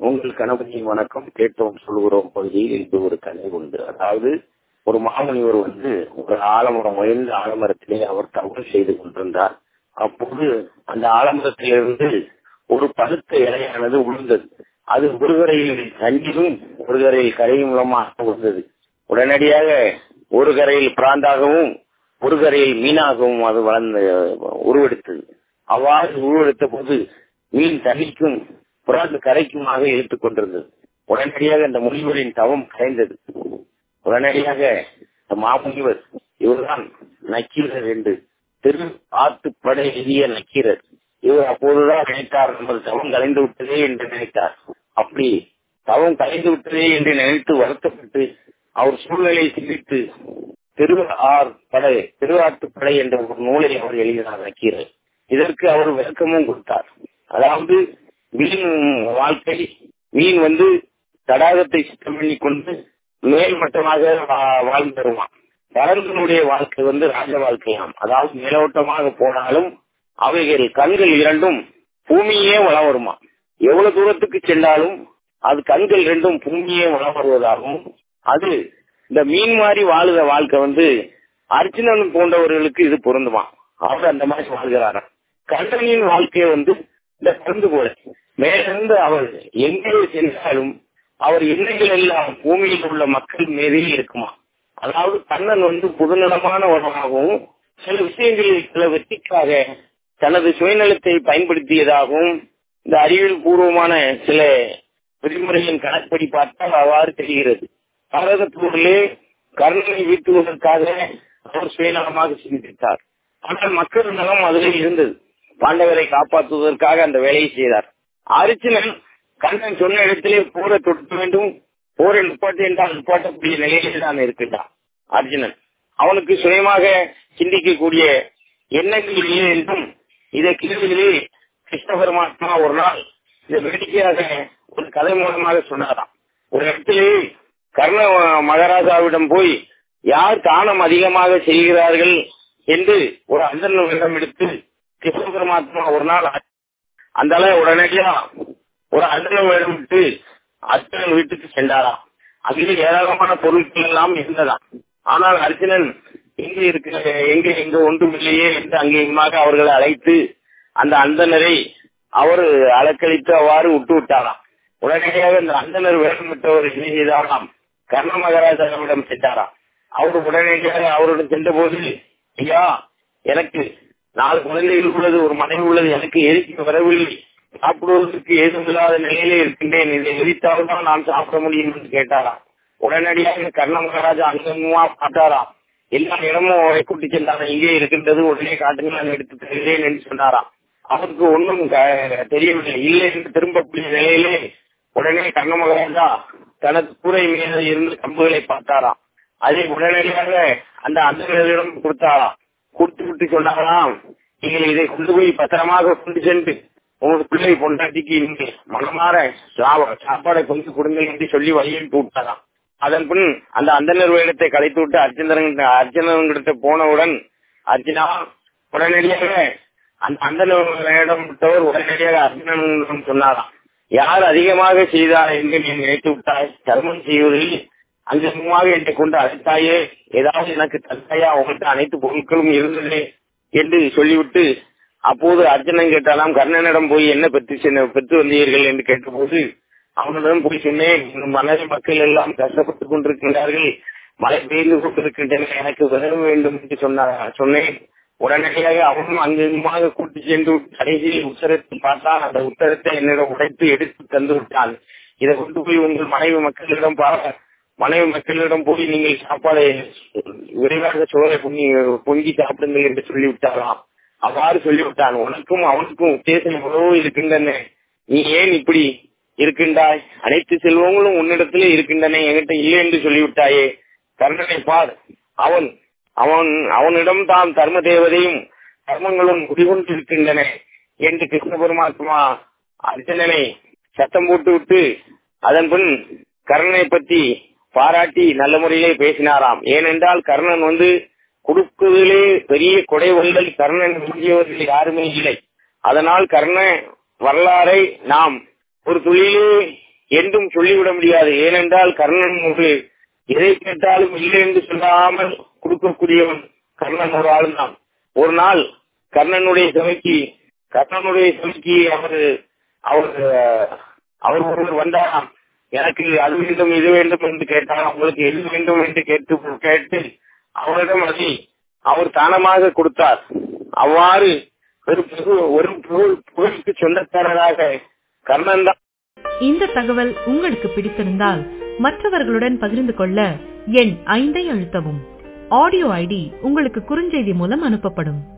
உங்கள் கணபதியின் வணக்கம் கேட்டோம் சொல்கிறோம் பகுதியில் இது ஒரு கதை உண்டு அதாவது ஒரு மாமுனிவர் வந்து ஒரு ஆலமரம் உயர்ந்த ஆலமரத்திலே அவர் தவறு செய்து கொண்டிருந்தார் அப்போது அந்த ஆலமரத்திலிருந்து ஒரு பழுத்த இலையானது விழுந்தது அது ஒரு கரையில் தண்ணீரும் ஒரு கரையில் கரை மூலமாக விழுந்தது உடனடியாக ஒரு கரையில் பிராந்தாகவும் ஒரு கரையில் மீனாகவும் அது வளர்ந்து உருவெடுத்தது அவ்வாறு உருவெடுத்த போது மீன் தண்ணிக்கும் புறாந்து கரைக்குமாக இழுத்துக் கொண்டிருந்தது உடனடியாக அந்த முனிவரின் தவம் கரைந்தது உடனடியாக இந்த மாமுனிவர் இவர்தான் நக்கீரர் என்று திரு ஆத்து படை எழுதிய நக்கீரர் இவர் அப்போதுதான் நினைத்தார் நமது தவம் கலைந்து விட்டதே என்று நினைத்தார் அப்படி தவம் கலைந்து விட்டதே என்று நினைத்து வருத்தப்பட்டு அவர் சூழ்நிலை சிந்தித்து திரு ஆர் படை திருவாட்டுப்படை என்ற ஒரு நூலை அவர் எழுதினார் நக்கீரர் இதற்கு அவர் விளக்கமும் கொடுத்தார் அதாவது மீன் வாழ்க்கை மீன் வந்து தடாகத்தை சுத்தம் பண்ணி கொண்டு மேல் மட்டமாக வாழ்ந்து வருவான் பறந்தனுடைய வாழ்க்கை வந்து ராஜ வாழ்க்கையாம் அதாவது மேலோட்டமாக போனாலும் அவைகள் கண்கள் இரண்டும் பூமியே வளம் வருமா எவ்வளவு தூரத்துக்கு சென்றாலும் அது கண்கள் இரண்டும் பூமியே வளம் வருவதாகவும் அது இந்த மீன் மாதிரி வாழுத வாழ்க்கை வந்து அர்ஜுனன் போன்றவர்களுக்கு இது பொருந்துமா அவர் அந்த மாதிரி வாழ்கிறாராம் கண்ணனின் வாழ்க்கை வந்து இந்த பருந்து போல மேலிருந்து அவர் எங்கே சென்றாலும் அவர் எண்ணங்கள் எல்லாம் பூமியில் உள்ள மக்கள் மீதே இருக்குமா அதாவது கண்ணன் வந்து புதுநலமானவனாகவும் சில விஷயங்களில் சில வெற்றிக்காக தனது சுயநலத்தை பயன்படுத்தியதாகவும் இந்த அறிவியல் பூர்வமான சில விதிமுறையின் கணக்குப்படி பார்த்தால் அவ்வாறு தெரிகிறது பாரத போரிலே கர்ணனை வீட்டுவதற்காக அவர் சுயநலமாக சிந்தித்தார் ஆனால் மக்கள் நலம் அதில் இருந்தது பாண்டவரை காப்பாற்றுவதற்காக அந்த வேலையை செய்தார் அரிச்சனன் கண்ணன் சொன்ன இடத்திலே போரை தொடுக்க வேண்டும் போரை நிப்பாட்டு என்றால் நிப்பாட்டக்கூடிய நிலையில் தான் இருக்கின்றான் அர்ஜுனன் அவனுக்கு சுயமாக சிந்திக்கக்கூடிய எண்ணங்கள் இல்லை என்றும் இதை கேள்விகளே கிருஷ்ண பரமாத்மா ஒரு நாள் இதை வேடிக்கையாக ஒரு கதை மூலமாக சொன்னாராம் ஒரு இடத்திலே கர்ண மகாராஜாவிடம் போய் யார் தானம் அதிகமாக செய்கிறார்கள் என்று ஒரு அந்தனிடம் எடுத்து கிருஷ்ண பரமாத்மா ஒரு நாள் அந்த உடனடியா ஒரு அந்தனம் வேடம் விட்டு அர்ஜுனன் வீட்டுக்கு சென்றாராம் அதில் ஏராளமான பொருட்கள் எல்லாம் இருந்ததாம் ஆனால் அர்ஜுனன் எங்க இருக்கிற எங்க எங்க ஒன்றும் இல்லையே என்று அங்கேயுமாக அவர்களை அழைத்து அந்த அந்தனரை அவர் அலக்களித்து அவ்வாறு விட்டு விட்டாராம் உடனடியாக இந்த அந்தனர் வேடம் விட்டவர் என்ன செய்தாராம் கர்ண மகாராஜாவிடம் சென்றாராம் அவர் உடனடியாக அவருடன் சென்ற போது ஐயா எனக்கு நாலு குழந்தைகள் உள்ளது ஒரு மனைவி உள்ளது எனக்கு எரிக்க வரவில்லை சாப்பிடுவதற்கு ஏதும் இல்லாத நிலையிலே இருக்கின்றேன் இதை எரித்தால் தான் நான் சாப்பிட முடியும் என்று கேட்டாராம் உடனடியாக கர்ண மகாராஜா அங்கமா பார்த்தாராம் எல்லா இடமும் அவரை கூட்டி சென்றாராம் இங்கே இருக்கின்றது உடனே காட்டுங்க நான் எடுத்து தருகிறேன் என்று சொன்னாராம் அவருக்கு ஒன்றும் தெரியவில்லை இல்லை என்று திரும்பக்கூடிய நிலையிலே உடனே கர்ண மகாராஜா தனது கூரை மீது இருந்து கம்புகளை பார்த்தாராம் அதை உடனடியாக அந்த அந்தகளிடம் கொடுத்தாராம் கொடுத்து விட்டு சொன்னாராம் நீங்கள் இதை கொண்டு போய் பத்திரமாக கொண்டு சென்று உங்கள் பிள்ளை பொண்டாட்டிக்கு இங்கே மனமாற சாப்பாடை கொண்டு கொடுங்கள் என்று சொல்லி வழியில் விட்டாராம் அதன் பின் அந்த அந்தனர் வேடத்தை கலைத்து விட்டு அர்ஜுனன் அர்ஜுனன்கிட்ட போனவுடன் அர்ஜுனா உடனடியாக அந்த அந்தனர் வேடம் விட்டவர் உடனடியாக அர்ஜுனன் சொன்னாராம் யார் அதிகமாக செய்தார் என்று நீ நினைத்து விட்டாய் தர்மம் செய்வதில் அங்கமாக என்னை கொண்டு அழைத்தாயே ஏதாவது எனக்கு தந்தாயா உங்கள்கிட்ட அனைத்து பொருட்களும் இருந்தது என்று சொல்லிவிட்டு அப்போது அர்ஜுனன் கேட்டாலாம் கர்ணனிடம் போய் என்ன பெற்று பெற்று வந்தீர்கள் என்று கேட்டபோது அவனிடம் போய் சொன்னேன் மனைவி மக்கள் எல்லாம் கஷ்டப்பட்டுக் கொண்டிருக்கின்றார்கள் மழை பெய்து கொண்டிருக்கின்றன எனக்கு உதவ வேண்டும் என்று சொன்னார் சொன்னேன் உடனடியாக அவனும் அங்குமாக கூட்டி சென்று கடைசியில் உத்தரத்தை பார்த்தான் அந்த உத்தரத்தை என்னிடம் உடைத்து எடுத்து தந்து விட்டான் இதை கொண்டு போய் உங்கள் மனைவி மக்களிடம் மனைவி மக்களிடம் போய் நீங்கள் சாப்பாடை விரைவாக சோறை பொங்கி பொங்கி சாப்பிடுங்கள் என்று சொல்லிவிட்டாராம் அவ்வாறு சொல்லிவிட்டான் உனக்கும் அவனுக்கும் உத்தேசம் எவ்வளவோ இருக்கின்றன நீ ஏன் இப்படி இருக்கின்றாய் அனைத்து செல்வங்களும் உன்னிடத்திலே இருக்கின்றன என்கிட்ட இல்லை என்று சொல்லிவிட்டாயே கர்ணனை பார் அவன் அவன் அவனிடம் தான் தர்ம தேவதையும் கர்மங்களும் குடிகொண்டிருக்கின்றன என்று கிருஷ்ண பரமாத்மா அர்ஜுனனை சத்தம் போட்டு விட்டு அதன் பின் கர்ணனை பற்றி பாராட்டி நல்ல முறையிலே பேசினாராம் ஏனென்றால் கர்ணன் வந்து கொடுக்குவதிலே பெரிய கொடை வல்லல் கர்ணன் முடியவர்கள் யாருமே இல்லை அதனால் கர்ண வரலாறை நாம் ஒரு துளியிலே என்றும் சொல்லிவிட முடியாது ஏனென்றால் கர்ணன் ஒரு எதை கேட்டாலும் இல்லை என்று சொல்லாமல் கொடுக்கக்கூடியவன் கர்ணன் ஒரு ஆளுந்தான் ஒரு நாள் கர்ணனுடைய சபைக்கு கர்ணனுடைய சபைக்கு அவர் அவர் அவர் ஒருவர் வந்தாராம் எனக்கு அது வேண்டும் இது வேண்டும் என்று கேட்டால் உங்களுக்கு எது வேண்டும் என்று கேட்டு கேட்டு அவரிடம் அதை அவர் தானமாக கொடுத்தார் அவ்வாறு ஒரு புகழ் ஒரு புகழ் புகழுக்கு சொந்தக்காரராக கர்ணன் தான் இந்த தகவல் உங்களுக்கு பிடித்திருந்தால் மற்றவர்களுடன் பகிர்ந்து கொள்ள எண் ஐந்தை அழுத்தவும் ஆடியோ ஐடி உங்களுக்கு குறுஞ்செய்தி மூலம் அனுப்பப்படும்